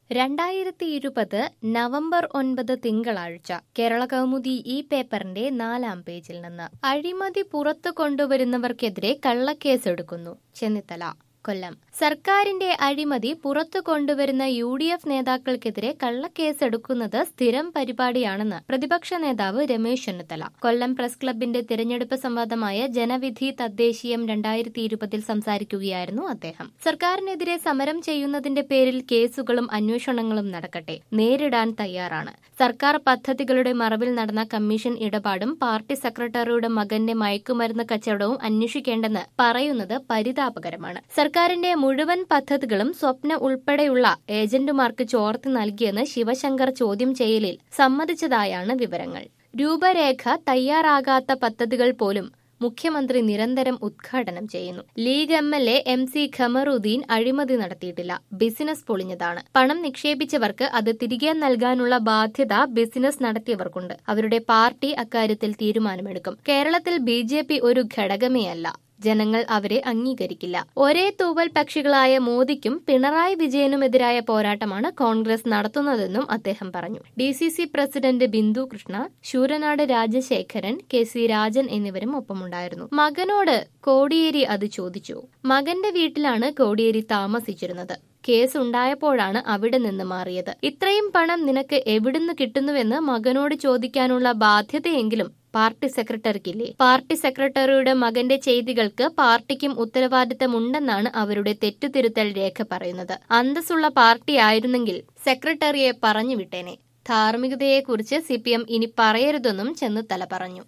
രണ്ടായിരത്തി ഇരുപത് നവംബർ ഒൻപത് തിങ്കളാഴ്ച കേരള കൗമുദി ഈ പേപ്പറിന്റെ നാലാം പേജിൽ നിന്ന് അഴിമതി പുറത്തു കൊണ്ടുവരുന്നവർക്കെതിരെ കള്ളക്കേസെടുക്കുന്നു ചെന്നിത്തല കൊല്ലം സർക്കാരിന്റെ അഴിമതി പുറത്തു കൊണ്ടുവരുന്ന യു ഡി എഫ് നേതാക്കൾക്കെതിരെ കള്ളക്കേസെടുക്കുന്നത് സ്ഥിരം പരിപാടിയാണെന്ന് പ്രതിപക്ഷ നേതാവ് രമേശ് ചെന്നിത്തല കൊല്ലം പ്രസ് ക്ലബിന്റെ തിരഞ്ഞെടുപ്പ് സംവാദമായ ജനവിധി തദ്ദേശീയം രണ്ടായിരത്തി ഇരുപതിൽ സംസാരിക്കുകയായിരുന്നു അദ്ദേഹം സർക്കാരിനെതിരെ സമരം ചെയ്യുന്നതിന്റെ പേരിൽ കേസുകളും അന്വേഷണങ്ങളും നടക്കട്ടെ നേരിടാൻ തയ്യാറാണ് സർക്കാർ പദ്ധതികളുടെ മറവിൽ നടന്ന കമ്മീഷൻ ഇടപാടും പാർട്ടി സെക്രട്ടറിയുടെ മകന്റെ മയക്കുമരുന്ന് കച്ചവടവും അന്വേഷിക്കേണ്ടെന്ന് പറയുന്നത് പരിതാപകരമാണ് സർക്കാരിന്റെ മുഴുവൻ പദ്ധതികളും സ്വപ്ന ഉൾപ്പെടെയുള്ള ഏജന്റുമാർക്ക് ചോർത്തി നൽകിയെന്ന് ശിവശങ്കർ ചോദ്യം ചെയ്യലിൽ സമ്മതിച്ചതായാണ് വിവരങ്ങൾ രൂപരേഖ തയ്യാറാകാത്ത പദ്ധതികൾ പോലും മുഖ്യമന്ത്രി നിരന്തരം ഉദ്ഘാടനം ചെയ്യുന്നു League M L A M C Khamaruddin അഴിമതി നടത്തിയിട്ടില്ല ബിസിനസ് പൊളിഞ്ഞതാണ് പണം നിക്ഷേപിച്ചവർക്ക് അത് തിരികെ നൽകാനുള്ള ബാധ്യത ബിസിനസ് നടത്തിയവർക്കുണ്ട് അവരുടെ പാർട്ടി അക്കാര്യത്തിൽ തീരുമാനമെടുക്കും കേരളത്തിൽ ബി ഒരു ഘടകമേ അല്ല ജനങ്ങൾ അവരെ അംഗീകരിക്കില്ല ഒരേ തൂവൽ പക്ഷികളായ മോദിക്കും പിണറായി വിജയനുമെതിരായ പോരാട്ടമാണ് കോൺഗ്രസ് നടത്തുന്നതെന്നും അദ്ദേഹം പറഞ്ഞു D C C president Bindu Krishna Sooranad Rajasekharan K C Rajan എന്നിവരും ഒപ്പമുണ്ടായിരുന്നു മകനോട് കോടിയേരി അത് ചോദിച്ചു മകന്റെ വീട്ടിലാണ് കോടിയേരി താമസിച്ചിരുന്നത് കേസ് ഉണ്ടായപ്പോഴാണ് അവിടെ നിന്ന് മാറിയത് ഇത്രയും പണം നിനക്ക് എവിടുന്ന് കിട്ടുന്നുവെന്ന് മകനോട് ചോദിക്കാനുള്ള ബാധ്യതയെങ്കിലും പാർട്ടി സെക്രട്ടറിക്കില്ലേ പാർട്ടി സെക്രട്ടറിയുടെ മകന്റെ ചെയ്തികൾക്ക് പാർട്ടിക്കും ഉത്തരവാദിത്തമുണ്ടെന്നാണ് അവരുടെ തെറ്റുതിരുത്തൽ രേഖ പറയുന്നത് അന്തസ്സുള്ള പാർട്ടി ആയിരുന്നെങ്കിൽ സെക്രട്ടറിയെ പറഞ്ഞു വിട്ടേനെ ധാർമ്മികതയെക്കുറിച്ച് സി പി എം ഇനി പറയരുതെന്നും ചെന്നിത്തല പറഞ്ഞു